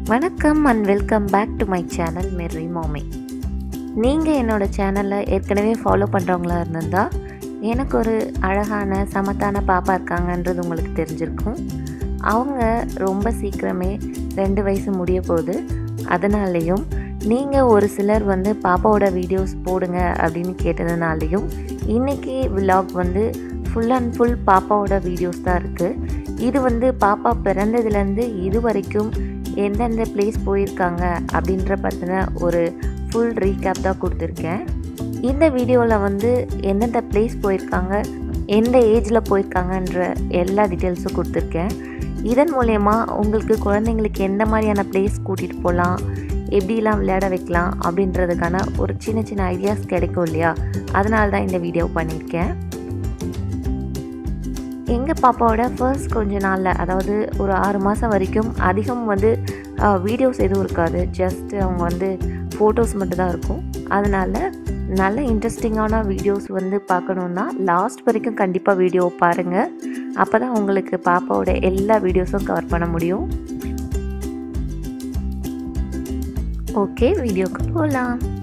வணக்கம் and welcome back to my channel மெர்ரி மாமி நீங்கள் என்னோடய சேனலை ஏற்கனவே ஃபாலோ பண்ணுறவங்களா இருந்திருந்தால் எனக்கு ஒரு அழகான சமத்தான பாப்பா இருக்காங்கன்றது உங்களுக்கு தெரிஞ்சிருக்கும் அவங்க ரொம்ப சீக்கிரமே ரெண்டு வயசு முடிய போகுது அதனாலேயும் நீங்கள் ஒரு சிலர் வந்து பாப்பாவோட வீடியோஸ் போடுங்க அப்படின்னு கேட்டதுனாலையும் இன்றைக்கி விலாக் வந்து ஃபுல் அண்ட் ஃபுல் பாப்பாவோட வீடியோஸ் தான் இருக்குது இது வந்து பாப்பா பிறந்ததுலேருந்து இது வரைக்கும் எந்தெந்த பிளேஸ் போயிருக்காங்க அப்படின்ற பற்றின ஒரு ஃபுல் ரீகேப் தான் கொடுத்துருக்கேன் இந்த வீடியோவில் வந்து எந்தெந்த பிளேஸ் போயிருக்காங்க எந்த ஏஜில் போயிருக்காங்கன்ற எல்லா டீட்டெயில்ஸும் கொடுத்துருக்கேன் இதன் மூலயமா உங்களுக்கு குழந்தைங்களுக்கு எந்த மாதிரியான பிளேஸ் கூட்டிகிட்டு போகலாம் எப்படிலாம் விளையாட வைக்கலாம் அப்படின்றதுக்கான ஒரு சின்ன சின்ன ஐடியாஸ் கிடைக்கும் இல்லையா அதனால தான் இந்த வீடியோ பண்ணியிருக்கேன் எங்கள் பாப்பாவோட ஃபர்ஸ்ட் கொஞ்ச நாளில் அதாவது ஒரு ஆறு மாதம் வரைக்கும் அதிகம் வந்து வீடியோஸ் எதுவும் இருக்காது ஜஸ்ட் அவங்க வந்து ஃபோட்டோஸ் மட்டும்தான் இருக்கும் அதனால் நல்ல இன்ட்ரெஸ்டிங்கான வீடியோஸ் வந்து பார்க்கணுன்னா லாஸ்ட் வரைக்கும் கண்டிப்பாக வீடியோ பாருங்கள் அப்போ தான் உங்களுக்கு பாப்பாவோட எல்லா வீடியோஸும் கவர் பண்ண முடியும் ஓகே வீடியோக்கு போகலாம்